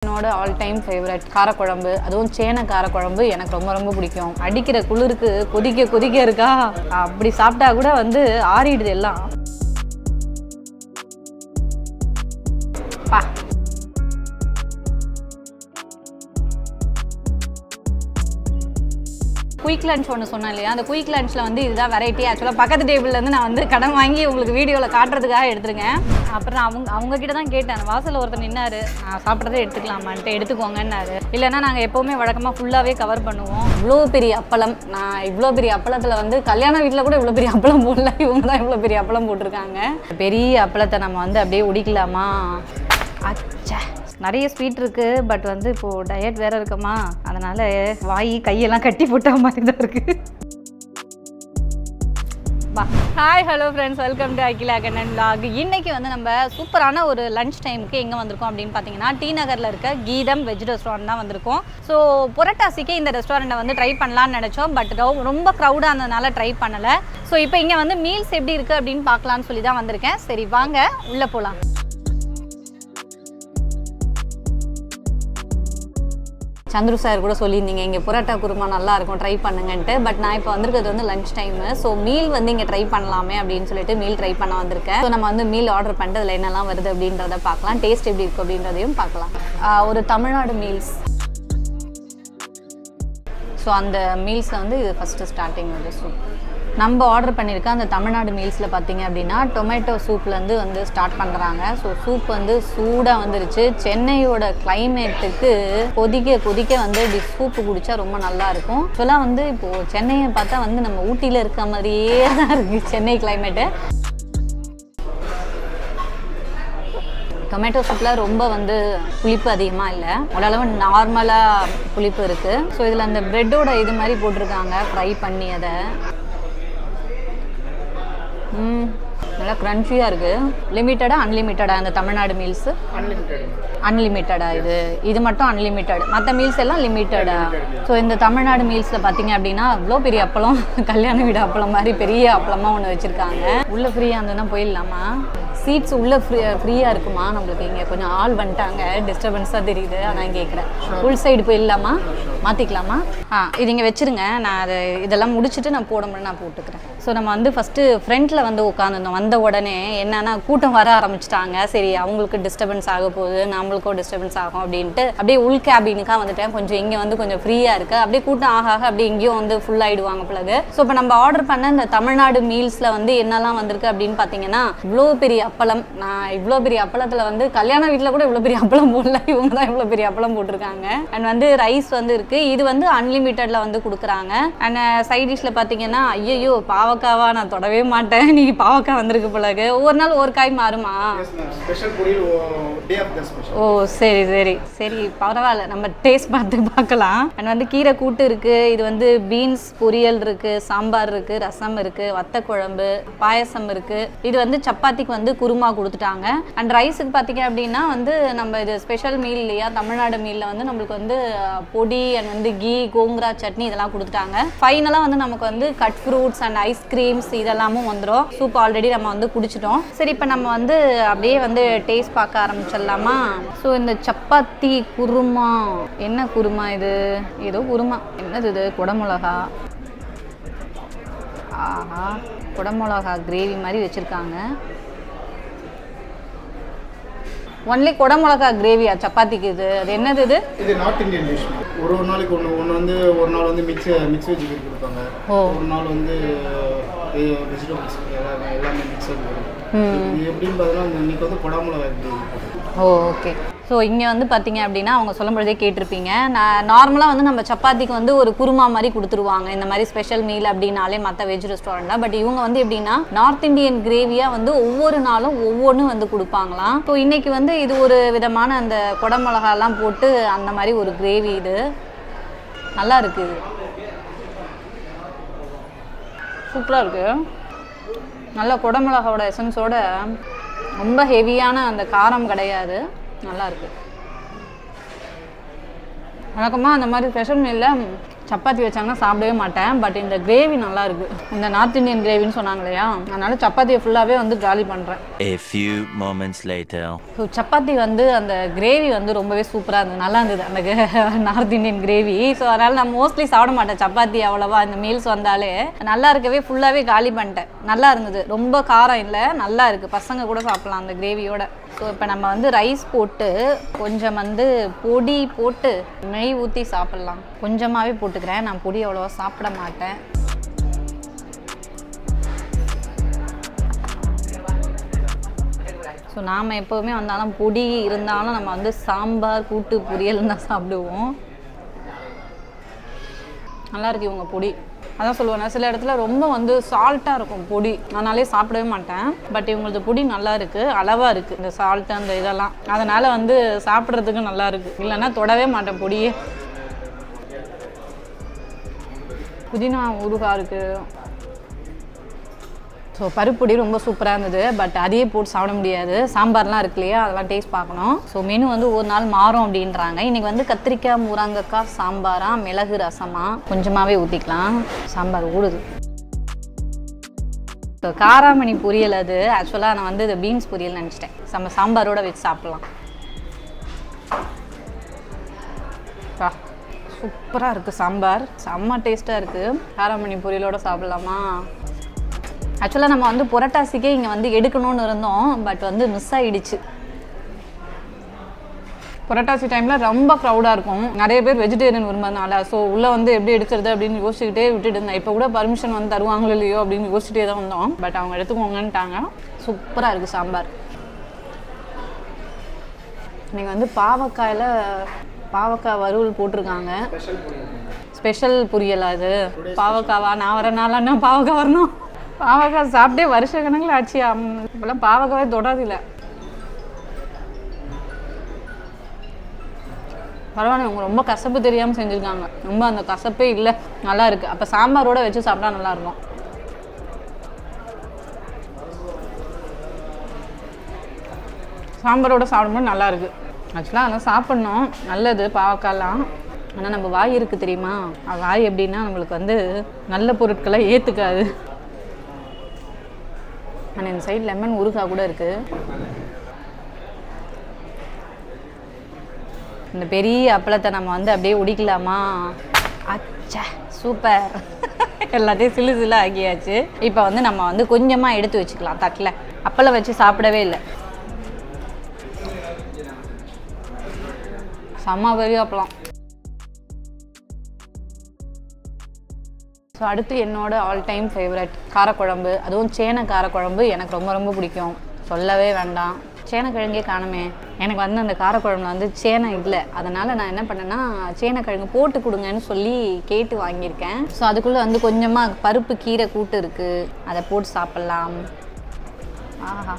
என்னோட all time favourite காரக்குழம்பு அதுவும் சேனை காரக்குழம்பு எனக்கு ரொம்ப ரொம்ப பிடிக்கும் அடிக்கிற குளிருக்கு கொதிக்க கொதிக்க இருக்கா அப்படி சாப்பிட்டா கூட வந்து ஆறிடுது எல்லாம் பா குயிக் லஞ்ச் ஒன்று சொன்னேன் இல்லையா அந்த குயிக் லஞ்சில் வந்து இதுதான் வெரைட்டி ஆக்சுவலாக பக்கத்து டேபிள்லேருந்து நான் வந்து கடன் வாங்கி உங்களுக்கு வீடியோவில் காட்டுறதுக்காக எடுத்துருக்கேன் அப்புறம் அவங்க அவங்க கிட்ட தான் கேட்டேன் வாசலில் ஒருத்தர் நின்னாரு நான் சாப்பிட்றதே எடுத்துக்கலாமான்ட்டு எடுத்துக்கோங்கன்னாரு இல்லைன்னா நாங்கள் எப்போவுமே வழக்கமாக ஃபுல்லாகவே கவர் பண்ணுவோம் இவ்வளோ பெரிய அப்பளம் நான் இவ்வளோ பெரிய அப்பளத்தில் வந்து கல்யாண வீட்டில் கூட இவ்வளோ பெரிய அப்பளம் போடல இவங்க தான் இவ்வளோ பெரிய அப்பளம் போட்டிருக்காங்க பெரிய அப்பளத்தை நம்ம வந்து அப்படியே உடிக்கலாமா அச்சா நிறைய ஸ்வீட் இருக்கு பட் வந்து இப்போ டயட் வேற இருக்கமா அதனால வாய் கையெல்லாம் கட்டி போட்ட மாதிரி தான் இருக்கு பா hi hello friends welcome to Akila Kannan vlog இன்னைக்கு வந்து நம்ம சூப்பரான ஒரு லஞ்ச் டைமுக்கு எங்கே வந்திருக்கோம் அப்படின்னு பார்த்தீங்கன்னா டி நகரில் இருக்க கீதம் வெஜ் ரெஸ்டாரண்ட் தான் வந்திருக்கோம் ஸோ புரட்டாசிக்கு இந்த ரெஸ்டாரண்ட்டை வந்து ட்ரை பண்ணலாம்னு நினச்சோம் பட் ரொம்ப க்ரௌடாக இருந்ததுனால ட்ரை பண்ணலை ஸோ இப்போ இங்கே வந்து மீல்ஸ் எப்படி இருக்குது அப்படின்னு பார்க்கலான்னு சொல்லி தான் வந்திருக்கேன் சரி வாங்க உள்ளே போகலாம் சந்துரு சார் கூட சொல்லியிருந்தீங்க இங்கே புரோட்டா குருமா நல்லா இருக்கும் ட்ரை பண்ணுங்கன்ட்டு பட் நான் இப்போ வந்திருக்கிறது வந்து லஞ்ச் டைமு ஸோ மீல் வந்து இங்கே ட்ரை பண்ணலாமே அப்படின்னு சொல்லிட்டு மீல் ட்ரை பண்ண வந்திருக்கேன் ஸோ நம்ம வந்து மீல் ஆர்டர் பண்ணிட்டு அதில் என்னெல்லாம் வருது அப்படின்றத பார்க்கலாம் டேஸ்ட் எப்படி இருக்கும் அப்படின்றதையும் பார்க்கலாம் ஆஹ் ஒரு தமிழ்நாடு மீல்ஸ் ஸோ அந்த மீல்ஸில் வந்து இது ஃபஸ்ட்டு ஸ்டார்டிங் வந்து சூப் நம்ம ஆர்டர் பண்ணியிருக்க அந்த தமிழ்நாடு மீல்ஸில் பார்த்தீங்க அப்படின்னா டொமேட்டோ சூப்லேருந்து வந்து ஸ்டார்ட் பண்ணுறாங்க ஸோ சூப் வந்து சூடாக வந்துருச்சு சென்னையோட கிளைமேட்டுக்கு கொதிக்க கொதிக்க வந்து இப்படி சூப்பு குடித்தா ரொம்ப நல்லா இருக்கும் ஆக்சுவலாக வந்து இப்போது சென்னையை பார்த்தா வந்து நம்ம ஊட்டியில் இருக்க மாதிரியே தான் இருக்குது சென்னை கிளைமேட்டு டொமேட்டோ சூப்பில் ரொம்ப வந்து புளிப்பு அதிகமாக இல்லை ஓரளவு நார்மலாக புளிப்பு இருக்குது ஸோ இதில் அந்த ப்ரெட்டோட இது மாதிரி போட்டிருக்காங்க ஃப்ரை பண்ணி அதை ம் நல்லா க்ரன்ச்சியாக இருக்குது லிமிட்டடாக அன்லிமிட்டடாக அந்த தமிழ்நாடு மீல்ஸு அன்லிமிட்டடா இது இது மட்டும் அன்லிமிட்டட் மற்ற மீல்ஸ் எல்லாம் லிமிட்டடா ஸோ இந்த தமிழ்நாடு மீல்ஸில் பார்த்தீங்க அப்படின்னா அவ்வளோ பெரிய அப்பளம் கல்யாண வீடு அப்பளம் மாதிரி பெரிய அப்பளமாக ஒன்று வச்சுருக்காங்க உள்ளே ஃப்ரீயாக இருந்ததுன்னா போயிடலாமா சீட்ஸ் உள்ளே ஃப்ரீ ஃப்ரீயாக இருக்குமா நம்மளுக்கு இங்கே கொஞ்சம் ஆள் வந்துட்டாங்க டிஸ்டர்பன்ஸாக தெரியுது அதான் கேட்குறேன் உள் சைடு போயிடலாமா மாற்றிக்கலாமா ஆ இது இங்கே வச்சுருங்க நான் அதை இதெல்லாம் முடிச்சுட்டு நான் போடும்போது நான் போட்டுக்கிறேன் ஸோ நம்ம வந்து ஃபஸ்ட்டு ஃப்ரண்ட்டில் வந்து உட்காந்துருந்தோம் வந்த உடனே என்னன்னா கூட்டம் வர ஆரம்பிச்சிட்டாங்க சரி அவங்களுக்கு டிஸ்டர்பன்ஸ் ஆக போகுது நம்மளுக்கும் டிஸ்டர்பன்ஸ் ஆகும் அப்படின்ட்டு அப்படியே உள் கேபினுக்காக வந்துட்டேன் கொஞ்சம் இங்கே வந்து கொஞ்சம் ஃப்ரீயாக இருக்குது அப்படியே கூட்டம் ஆக ஆக அப்படியே இங்கேயும் வந்து ஃபுல் ஆயிடுவாங்க பிறகு ஸோ இப்போ நம்ம ஆர்டர் பண்ண இந்த தமிழ்நாடு மீல்ஸில் வந்து என்னெல்லாம் வந்திருக்கு அப்படின்னு பார்த்தீங்கன்னா இவ்வளோ பெரிய அப்பளம் நான் இவ்வளோ பெரிய அப்பளத்தில் வந்து கல்யாண வீட்டில் கூட இவ்வளோ பெரிய அப்பளம் போடல இவங்க தான் இவ்வளோ பெரிய அப்பளம் போட்டிருக்காங்க அண்ட் வந்து ரைஸ் வந்து இருக்குது இது வந்து அன்லிமிட்டடில் வந்து கொடுக்குறாங்க அண்ட் சைட் டிஷ்ல பார்த்தீங்கன்னா ஐயோ பாவக்காவா நான் தொடவே மாட்டேன் நீ பாவக்காய் வந்திருக்கு பிறகு ஒவ்வொரு நாள் ஒரு காய் மாறுமா ஸ்பெஷல் பொரியல் டே ஆஃப் த ஸ்பெஷல் ஓ சரி சரி சரி பரவாயில்ல நம்ம டேஸ்ட் பார்த்து பார்க்கலாம் அண்ட் வந்து கீரை கூட்டு இருக்கு இது வந்து பீன்ஸ் பொரியல் இருக்கு சாம்பார் இருக்கு ரசம் இருக்கு வத்த குழம்பு பாயசம் இருக்கு இது வந்து சப்பாத்திக்கு வந்து குருமா கொடுத்துட்டாங்க அண்ட் ரைஸுக்கு பார்த்தீங்க அப்படின்னா வந்து நம்ம இது ஸ்பெஷல் மீல் இல்லையா தமிழ்நாடு மீலில் வந்து நம்மளுக்கு வந்து அஹ், பொடி அண்ட் வந்து கீ கோங்குரா சட்னி இதெல்லாம் கொடுத்துட்டாங்க ஃபைனலாக வந்து நமக்கு வந்து கட் ஃப்ரூட்ஸ் அண்ட் ஐஸ்கிரீம்ஸ் இதெல்லாமும் வந்துடும் சூப் ஆல்ரெடி நம்ம வந்து குடிச்சிட்டோம் சரி இப்போ நம்ம வந்து அப்படியே வந்து டேஸ்ட் பார்க்க ஆரம்பிச்சிடலாமா ஸோ இந்த சப்பாத்தி குருமா என்ன குருமா இது ஏதோ குருமா என்னது இது குடமிளகா ஆஹா குடமிளகா கிரேவி மாதிரி வச்சுருக்காங்க ஒன்லி குடமிளகா கிரேவியா சப்பாத்திக்கு இது அது என்னது இது இது நார்த் இந்தியன் டிஷ் ஒரு ஒரு நாளைக்கு ஒன்று ஒன்று வந்து ஒரு நாள் வந்து மிக்ஸ் மிக்ஸ் வெஜ் கறி கொடுப்பாங்க ஓ. ஒரு நாள் வந்து வெஜிடபிள்ஸ் எல்லாமே எல்லாமே மிக்ஸ் வரும் ம். இது எப்படின்னு பார்த்தீங்கன்னா இன்னைக்கு வந்து குடமிளகா கிரேவி ஓ ஓகே ஸோ இங்கே வந்து பார்த்தீங்க அப்படின்னா அவங்க சொல்லும் பொழுதே கேட்டிருப்பீங்க நான் நார்மலாக வந்து நம்ம சப்பாத்திக்கு வந்து ஒரு குருமா மாதிரி கொடுத்துருவாங்க இந்த மாதிரி ஸ்பெஷல் மீல் அப்படின்னாலே மற்ற வெஜ் ரெஸ்டாரண்ட்டில் பட் இவங்க வந்து எப்படின்னா நார்த் இந்தியன் கிரேவியாக வந்து ஒவ்வொரு நாளும் ஒவ்வொன்றும் வந்து கொடுப்பாங்களாம் ஸோ இன்னைக்கு வந்து இது ஒரு விதமான அந்த குடமிளகாலாம் போட்டு அந்த மாதிரி ஒரு கிரேவி இது நல்லா இருக்கு சூப்பராக இருக்கு நல்ல குடமிளகாவோட எசன்ஸோட ரொம்ப ஹெவியான அந்த காரம் கிடையாது நல்லா இருக்கு வழக்கமாக அந்த மாதிரி ஸ்பெஷல் மீலில் சப்பாத்தி வச்சாங்கன்னா சாப்பிடவே மாட்டேன் பட் இந்த கிரேவி நல்லா இருக்கு இந்த நார்த் இந்தியன் கிரேவின்னு சொன்னாங்க இல்லையா அதனால சப்பாத்தியை ஃபுல்லாகவே வந்து ஜாலி பண்ணுறேன் A few moments later. So chapati வந்து அந்த கிரேவி வந்து ரொம்பவே சூப்பராக இருந்தது நல்லா இருந்தது அந்த நார்த் இந்தியன் கிரேவி ஸோ அதனால் நான் மோஸ்ட்லி சாப்பிட மாட்டேன் சப்பாத்தி அவ்வளோவா இந்த மீல்ஸ் வந்தாலே நல்லா இருக்கவே ஃபுல்லாகவே காலி பண்ணிட்டேன் நல்லா இருந்தது ரொம்ப காரம் இல்லை நல்லா இருக்குது பசங்க கூட சாப்பிட்லாம் அந்த கிரேவியோட ஸோ இப்போ நம்ம வந்து ரைஸ் போட்டு கொஞ்சம் வந்து பொடி போட்டு நெய் ஊற்றி சாப்பிட்லாம் கொஞ்சமாகவே போட்டுக்கிறேன் நான் பொடி அவ்வளோவா சாப்பிட மாட்டேன் ஸோ நாம் எப்போவுமே வந்தாலும் பொடி இருந்தாலும் நம்ம வந்து சாம்பார் கூட்டு பொரியல் தான் சாப்பிடுவோம் நல்லா இருக்கு இவங்க பொடி அதான் சொல்லுவேன் நான் சில இடத்துல ரொம்ப வந்து சால்ட்டாக இருக்கும் பொடி அதனாலே சாப்பிடவே மாட்டேன் பட் இவங்களது பொடி நல்லா இருக்குது அளவாக இருக்குது இந்த சால்ட்டு அந்த இதெல்லாம் அதனால் வந்து சாப்பிட்றதுக்கு நல்லா இருக்குது இல்லைன்னா தொடவே மாட்டேன் பொடியே புதினா ஊறுகாய் இருக்குது ஸோ பருப்பொடி ரொம்ப சூப்பராக இருந்தது பட் அதையே போட்டு சாப்பிட முடியாது சாம்பார்லாம் இருக்கு இல்லையா அதெல்லாம் டேஸ்ட் பார்க்கணும் ஸோ மெனு வந்து ஒரு நாள் மாறும் அப்படின்றாங்க இன்றைக்கி வந்து கத்திரிக்காய் முருங்கக்காய் சாம்பாரா மிளகு ரசமா கொஞ்சமாகவே ஊற்றிக்கலாம் சாம்பார் ஊடுது ஸோ காராமணி பொரியல் அது ஆக்சுவலாக நான் வந்து இது பீன்ஸ் பொரியல் நினச்சிட்டேன் நம்ம சாம்பாரோட வச்சு சாப்பிட்லாம் பா சூப்பராக இருக்குது சாம்பார் செம்ம டேஸ்ட்டாக இருக்குது காராமணி பொரியலோட சாப்பிட்லாமா ஆக்சுவலாக நம்ம வந்து புரட்டாசிக்கே இங்கே வந்து எடுக்கணும்னு இருந்தோம் பட் வந்து மிஸ் ஆயிடுச்சு புரட்டாசி டைமில் ரொம்ப க்ரௌடாக இருக்கும் நிறைய பேர் வெஜிடேரியன் விரும்புறதுனால ஸோ உள்ளே வந்து எப்படி எடுக்கிறது அப்படின்னு யோசிச்சுக்கிட்டே விட்டுட்டு இருந்தேன் இப்போ கூட பர்மிஷன் வந்து தருவாங்களோ இல்லையோ அப்படின்னு யோசிச்சுட்டே தான் வந்தோம் பட் அவங்க எடுத்துக்கோங்கன்ட்டாங்க சூப்பராக இருக்குது சாம்பார் நீங்கள் வந்து பாவக்காயில் பாவக்காய் வறுவல் போட்டிருக்காங்க ஸ்பெஷல் பொரியலா அது பாவக்காவா நான் வர நாளான்னா பாவக்காய் வரணும் பாவக்காய் சாப்பிட்டே வருஷ கணக்கில் ஆச்சு அம், இப்பெல்லாம் பாவக்காவே தொடாதில்ல பரவாயில்ல அவங்க ரொம்ப கசப்பு தெரியாமல் செஞ்சுருக்காங்க ரொம்ப அந்த கசப்பே இல்லை நல்லா இருக்கு அப்போ சாம்பாரோட வச்சு சாப்பிட்டா நல்லா இருக்கும் சாம்பாரோட சாப்பிடும்போது நல்லா இருக்கு ஆக்சுவலாக அதெல்லாம் சாப்பிட்ணும் நல்லது பாவக்காய்லாம் ஆனால் நம்ம வாய் இருக்குது தெரியுமா அது வாய் எப்படின்னா நம்மளுக்கு வந்து நல்ல பொருட்களை ஏற்றுக்காது ஆனால் இந்த சைடு லெமன் ஊறுகாய் கூட இருக்குது இந்த பெரிய அப்பளத்தை நம்ம வந்து அப்படியே உடிக்கலாமா அச்சா சூப்பர் எல்லாத்தையும் சிலு சிலு ஆக்கியாச்சு இப்போ வந்து நம்ம வந்து கொஞ்சமாக எடுத்து வச்சுக்கலாம் தட்டில் அப்பளம் வச்சு சாப்பிடவே இல்லை செம்ம பெரிய அப்பளம் ஸோ அடுத்து என்னோட ஆல் டைம் ஃபேவரட் காரக்குழம்பு அதுவும் சேனை காரக்குழம்பு எனக்கு ரொம்ப ரொம்ப பிடிக்கும் சொல்லவே வேண்டாம் சேனைக்கிழங்கே காணுமே எனக்கு வந்து அந்த காரக்குழம்புல வந்து சேனை இல்லை அதனால் நான் என்ன பண்ணேன்னா சேனைக்கிழங்கு போட்டு கொடுங்கன்னு சொல்லி கேட்டு வாங்கியிருக்கேன் ஸோ அதுக்குள்ளே வந்து கொஞ்சமாக பருப்பு கீரை கூட்டு இருக்குது அதை போட்டு சாப்பிட்லாம் ஆஹா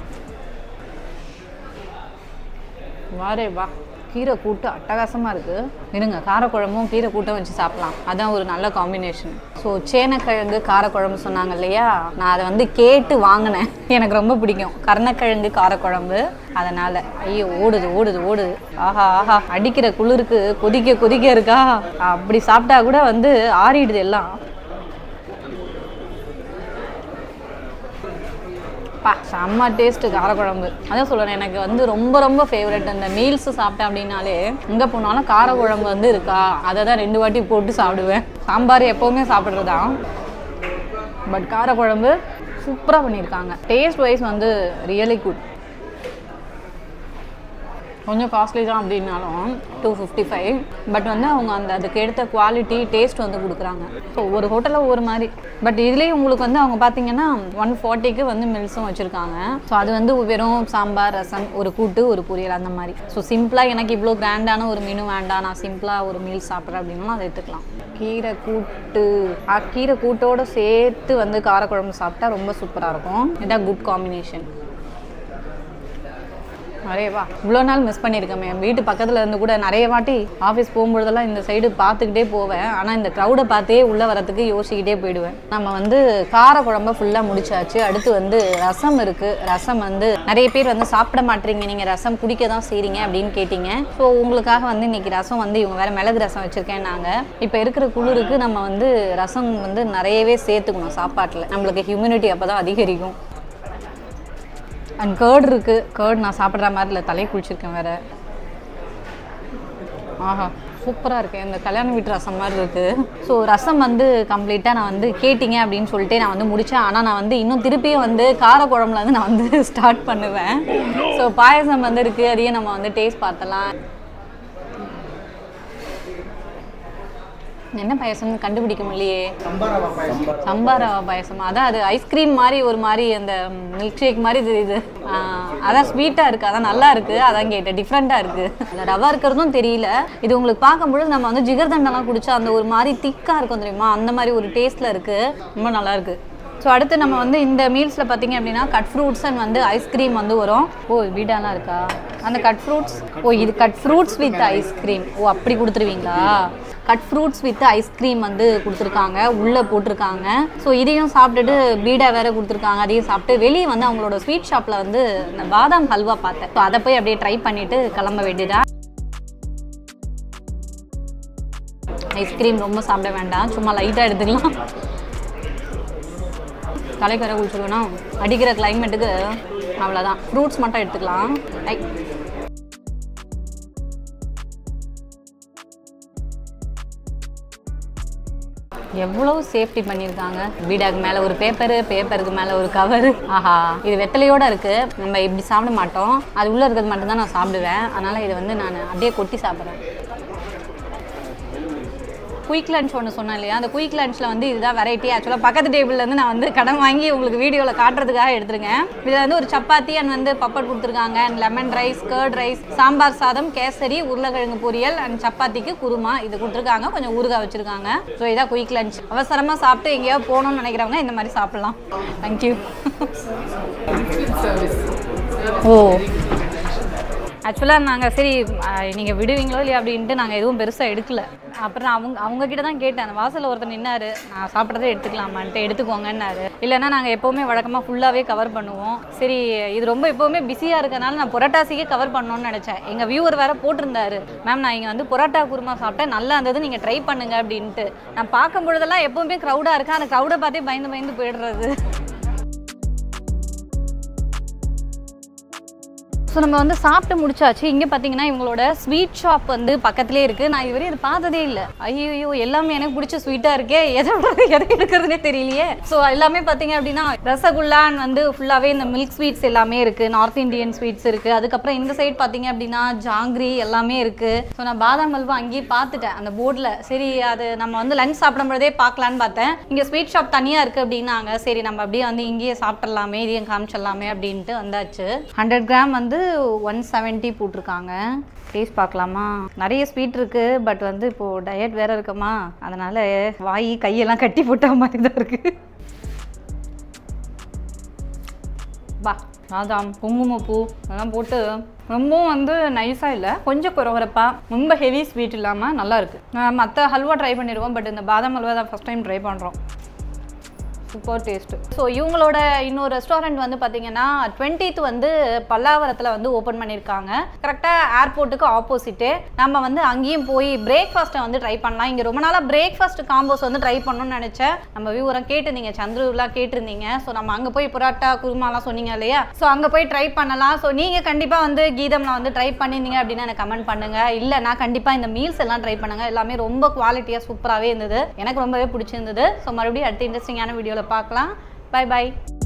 வாரே வா கீரை கூட்டு அட்டகாசமாக இருக்குது இருங்க காரக்குழம்பும் கீரை கூட்டம் வச்சு சாப்பிட்லாம் அதான் ஒரு நல்ல காம்பினேஷன் ஸோ சேனக்கிழங்கு காரக்குழம்பு சொன்னாங்க இல்லையா நான் அதை வந்து கேட்டு வாங்கினேன் எனக்கு ரொம்ப பிடிக்கும் கருணக்கிழங்கு காரக்குழம்பு அதனால் ஐயோ ஓடுது ஓடுது ஓடுது ஆஹா ஆஹா அடிக்கிற குளிருக்கு கொதிக்க கொதிக்க இருக்கா அப்படி சாப்பிட்டா கூட வந்து ஆறிடுது எல்லாம் பா செம்ம டேஸ்ட்டு காரக்குழம்பு அதான் சொல்கிறேன் எனக்கு வந்து ரொம்ப ரொம்ப ஃபேவரட் அந்த மீல்ஸ் சாப்பிட்டேன் அப்படின்னாலே எங்கே போனாலும் காரக்குழம்பு வந்து இருக்கா அதை தான் ரெண்டு வாட்டி போட்டு சாப்பிடுவேன் சாம்பார் எப்போவுமே சாப்பிட்றதா பட் காரக்குழம்பு சூப்பராக பண்ணியிருக்காங்க டேஸ்ட் வைஸ் வந்து ரியலி குட் கொஞ்சம் காஸ்ட்லி தான் அப்படின்னாலும் டூ ஃபிஃப்டி ஃபைவ் பட் வந்து அவங்க அந்த அதுக்கு எடுத்த குவாலிட்டி டேஸ்ட் வந்து கொடுக்குறாங்க ஸோ ஒரு ஹோட்டலில் ஒவ்வொரு மாதிரி பட் இதுலேயும் உங்களுக்கு வந்து அவங்க பார்த்தீங்கன்னா ஒன் ஃபார்ட்டிக்கு வந்து மில்ஸும் வச்சுருக்காங்க ஸோ அது வந்து வெறும் சாம்பார் ரசம் ஒரு கூட்டு ஒரு பொரியல் அந்த மாதிரி ஸோ சிம்பிளாக எனக்கு இவ்வளோ கிராண்டான ஒரு மெனு வேண்டாம் நான் சிம்பிளாக ஒரு மீல் சாப்பிட்றேன் அப்படின்னா அதை எடுத்துக்கலாம் கீரை கூட்டு ஆ, கீரை கூட்டோட சேர்த்து வந்து காரக்குழம்பு சாப்பிட்டா ரொம்ப சூப்பராக இருக்கும் இதான் குட் காம்பினேஷன் நிறையவா இவ்வளோ நாள் மிஸ் பண்ணியிருக்கேன் என் வீட்டு பக்கத்தில் இருந்து கூட நிறைய வாட்டி ஆஃபீஸ் போகும்பொழுதெல்லாம் இந்த சைடு பார்த்துக்கிட்டே போவேன் ஆனால் இந்த க்ரௌடை பார்த்தே உள்ளே வரத்துக்கு யோசிக்கிட்டே போயிடுவேன் நம்ம வந்து கார குழம்ப ஃபுல்லாக முடிச்சாச்சு அடுத்து வந்து ரசம் இருக்குது ரசம் வந்து நிறைய பேர் வந்து சாப்பிட மாட்டீங்க நீங்கள் ரசம் குடிக்க தான் செய்கிறீங்க அப்படின்னு கேட்டிங்க ஸோ உங்களுக்காக வந்து இன்னைக்கு ரசம் வந்து இவங்க வேறு மிளகு ரசம் வச்சுருக்கேன் நாங்கள் இப்போ இருக்கிற குளிருக்கு நம்ம வந்து ரசம் வந்து நிறையவே சேர்த்துக்கணும் சாப்பாட்டில் நம்மளுக்கு ஹியூமினிட்டி அப்போ தான் அதிகரிக்கும் அண்ட் கேர்டு இருக்கு கேர்டு நான் சாப்பிட்ற மாதிரி இல்லை தலையை குளிச்சிருக்கேன் வேற ஆஹா சூப்பராக இருக்கு இந்த கல்யாண வீட்டு ரசம் மாதிரி இருக்கு ஸோ ரசம் வந்து கம்ப்ளீட்டாக நான் வந்து கேட்டிங்க அப்படின்னு சொல்லிட்டு நான் வந்து முடித்தேன் ஆனால் நான் வந்து இன்னும் திருப்பியும் வந்து கார குழம்புல வந்து நான் வந்து ஸ்டார்ட் பண்ணுவேன் ஸோ பாயசம் வந்து இருக்கு அதையும் நம்ம வந்து டேஸ்ட் பார்த்தலாம் என்ன பாயசம்னு கண்டுபிடிக்க முடியலையே சம்பார் ரவா பாயசம் சம்பார் ரவா பாயசம் அதான் அது ஐஸ்கிரீம் மாதிரி ஒரு மாதிரி அந்த மில்க் ஷேக் மாதிரி தெரியுது ஆ, அதான் ஸ்வீட்டாக இருக்குது அதான் நல்லா இருக்குது அதான் கேட்டேன் டிஃப்ரெண்ட்டாக இருக்குது அதில் ரவா இருக்கிறதும் தெரியல இது உங்களுக்கு பார்க்கும்பொழுது நம்ம வந்து ஜிகர்தண்டெல்லாம் குடிச்சா அந்த ஒரு மாதிரி திக்காக இருக்கும் தெரியுமா அந்த மாதிரி ஒரு டேஸ்ட்டில் இருக்குது ரொம்ப நல்லா இருக்குது ஸோ அடுத்து நம்ம வந்து இந்த மீல்ஸில் பார்த்தீங்க அப்படின்னா கட் ஃப்ரூட்ஸ் அண்ட் வந்து ஐஸ்கிரீம் வந்து வரும் ஓ வீடாலாம் இருக்கா அந்த கட் ஃப்ரூட்ஸ் ஓ இது கட் ஃப்ரூட்ஸ் வித் ஐஸ்கிரீம் ஓ அப்படி கொடுத்துருவீங்களா கட் ஃப்ரூட்ஸ் வித் ஐஸ்கிரீம் வந்து கொடுத்துருக்காங்க உள்ளே போட்டிருக்காங்க ஸோ இதையும் சாப்பிட்டுட்டு பீடா வேற கொடுத்துருக்காங்க அதையும் சாப்பிட்டு வெளியே வந்து அவங்களோட ஸ்வீட் ஷாப்பில் வந்து இந்த பாதாம் ஹல்வா பார்த்தேன் ஸோ அதை போய் அப்படியே ட்ரை பண்ணிட்டு கிளம்ப வேண்டியதா ஐஸ்கிரீம் ரொம்ப சாப்பிட வேண்டாம் சும்மா லைட்டாக எடுத்துக்கலாம் தலைக்கு வர குளிச்சிருவேனா அடிக்கிற கிளைமேட்டுக்கு அவ்வளோதான் ஃப்ரூட்ஸ் மட்டும் எடுத்துக்கலாம் ஐ எவ்வளவு சேஃப்டி பண்ணியிருக்காங்க பீடாக்கு மேலே ஒரு பேப்பரு பேப்பருக்கு மேலே ஒரு கவரு ஆஹா இது வெத்தலையோட இருக்கு நம்ம இப்படி சாப்பிட மாட்டோம் அது உள்ளே இருக்கிறது மட்டும்தான் நான் சாப்பிடுவேன் அதனால் இதை வந்து நான் அப்படியே கொட்டி சாப்பிட்றேன் குயிக் லஞ்ச் ஒன்று சொன்னேன் இல்லையா அந்த குயிக் லஞ்சில் வந்து இதுதான் வெரைட்டி ஆக்சுவலாக பக்கத்து டேபிள்லேருந்து நான் வந்து கடன் வாங்கி உங்களுக்கு வீடியோவில் காட்டுறதுக்காக எடுத்திருக்கேன் இதில் வந்து ஒரு சப்பாத்தி அண்ட் வந்து பப்பட் கொடுத்துருக்காங்க and lemon rice curd rice sambar சாதம் கேசரி உருளைக்கிழங்கு பொரியல் அண்ட் சப்பாத்திக்கு குருமா இது கொடுத்துருக்காங்க கொஞ்சம் ஊறுகாய் வச்சுருக்காங்க ஸோ இதான் குயிக் லஞ்ச் அவசரமாக சாப்பிட்டு எங்கேயாவது போகணும்னு நினைக்கிறவங்க இந்த மாதிரி சாப்பிட்லாம் தேங்க்யூ ஓ ஆக்சுவலாக நாங்கள் சரி நீங்கள் விடுவீங்களோ இல்லையா அப்படின்ட்டு நாங்கள் எதுவும் பெருசாக எடுக்கல அப்புறம் அவங்க அவங்க கிட்ட தான் கேட்டேன் அந்த வாசலில் ஒருத்தர் நின்னாரு நான் சாப்பிட்றதே எடுத்துக்கலாமான்ட்டு எடுத்துக்கோங்கன்னாரு இல்லைன்னா நாங்கள் எப்போவுமே வழக்கமாக ஃபுல்லாகவே கவர் பண்ணுவோம் சரி இது ரொம்ப எப்போவுமே பிஸியாக இருக்கனால நான் புரோட்டாசிக்கே கவர் பண்ணணும்னு நினச்சேன் எங்கள் வியூவர் வேற போட்டிருந்தாரு மேம் நான் இங்கே வந்து புரோட்டா குருமா சாப்பிட்டேன் நல்லா இருந்தது நீங்கள் ட்ரை பண்ணுங்க அப்படின்ட்டு நான் பார்க்கும் பொழுதெல்லாம் எப்போவுமே க்ரௌடாக இருக்கேன் அந்த க்ரௌடை பார்த்தே பயந்து பயந்து போயிடுறது ஸோ நம்ம வந்து சாப்பிட்டு முடிச்சாச்சு இங்கே பார்த்தீங்கன்னா இவங்களோட ஸ்வீட் ஷாப் வந்து பக்கத்துலேயே இருக்குது நான் இதுவரை இது பார்த்ததே இல்லை ஐயோ எல்லாமே எனக்கு பிடிச்ச ஸ்வீட்டாக இருக்கே எதை விட எதை எடுக்கிறதுனே தெரியலையே ஸோ எல்லாமே பார்த்தீங்க அப்படின்னா ரசகுல்லான்னு வந்து ஃபுல்லாகவே இந்த மில்க் ஸ்வீட்ஸ் எல்லாமே இருக்குது நார்த் இந்தியன் ஸ்வீட்ஸ் இருக்குது அதுக்கப்புறம் இந்த சைடு பார்த்தீங்க அப்படின்னா ஜாங்கிரி எல்லாமே இருக்குது ஸோ நான் பாதாம் அல்வா அங்கேயே பார்த்துட்டேன் அந்த போர்டில் சரி அது நம்ம வந்து லஞ்ச் சாப்பிடும்போதே பார்க்கலான்னு பார்த்தேன் இங்கே ஸ்வீட் ஷாப் தனியாக இருக்குது அப்படின்னாங்க சரி நம்ம அப்படியே வந்து இங்கேயே சாப்பிட்றலாமே இதையும் காமிச்சிடலாமே அப்படின்ட்டு வந்தாச்சு ஹண்ட்ரட் கிராம் வந்து ஒன் செவன்ட்டி போட்டிருக்காங்க டேஸ்ட் பார்க்கலாமா நிறைய ஸ்வீட் இருக்கு பட் வந்து இப்போ டயட் வேற இருக்கமா அதனால வாய் கையெல்லாம் கட்டி போட்ட மாதிரி தான் இருக்கு பா பாதாம் குங்குமப்பூ அதெல்லாம் போட்டு ரொம்பவும் வந்து நைஸாக இல்லை கொஞ்சம் குறகுறப்பா ரொம்ப ஹெவி ஸ்வீட் இல்லாமல் நல்லா இருக்கு மற்ற ஹல்வா ட்ரை பண்ணிடுவோம் பட் இந்த பாதாம் ஹல்வா தான் ஃபஸ்ட் டைம் ட்ரை பண்ணுறோம் சூப்பர் டேஸ்ட்டு ஸோ இவங்களோட இன்னொரு ரெஸ்டாரண்ட் வந்து பார்த்தீங்கன்னா டுவெண்ட்டீத் வந்து பல்லாவரத்தில் வந்து ஓப்பன் பண்ணியிருக்காங்க கரெக்டாக ஏர்போர்ட்டுக்கு ஆப்போசிட்டு நம்ம வந்து அங்கேயும் போய் பிரேக்ஃபாஸ்ட்டை வந்து ட்ரை பண்ணலாம் இங்கே ரொம்ப நாளாக பிரேக்ஃபாஸ்ட் காம்போஸ் வந்து ட்ரை பண்ணணும்னு நினச்சேன் நம்ம வியூவரம் கேட்டிருந்தீங்க சந்துருலாம் கேட்டிருந்தீங்க ஸோ நம்ம அங்கே போய் புரோட்டா குருமாலாம் சொன்னீங்க இல்லையா ஸோ அங்கே போய் ட்ரை பண்ணலாம் ஸோ நீங்கள் கண்டிப்பாக வந்து கீதம்ல வந்து ட்ரை பண்ணியிருந்தீங்க அப்படின்னு எனக்கு கமெண்ட் பண்ணுங்கள் இல்லை நான் கண்டிப்பாக இந்த மீல்ஸ் எல்லாம் ட்ரை பண்ணுங்க எல்லாமே ரொம்ப குவாலிட்டியாக சூப்பராகவே இருந்தது எனக்கு ரொம்பவே பிடிச்சிருந்தது ஸோ மறுபடியும் அடுத்த இன்ட்ரெஸ்டிங்கான வீடியோவில் பார்க்கலாம் பை பை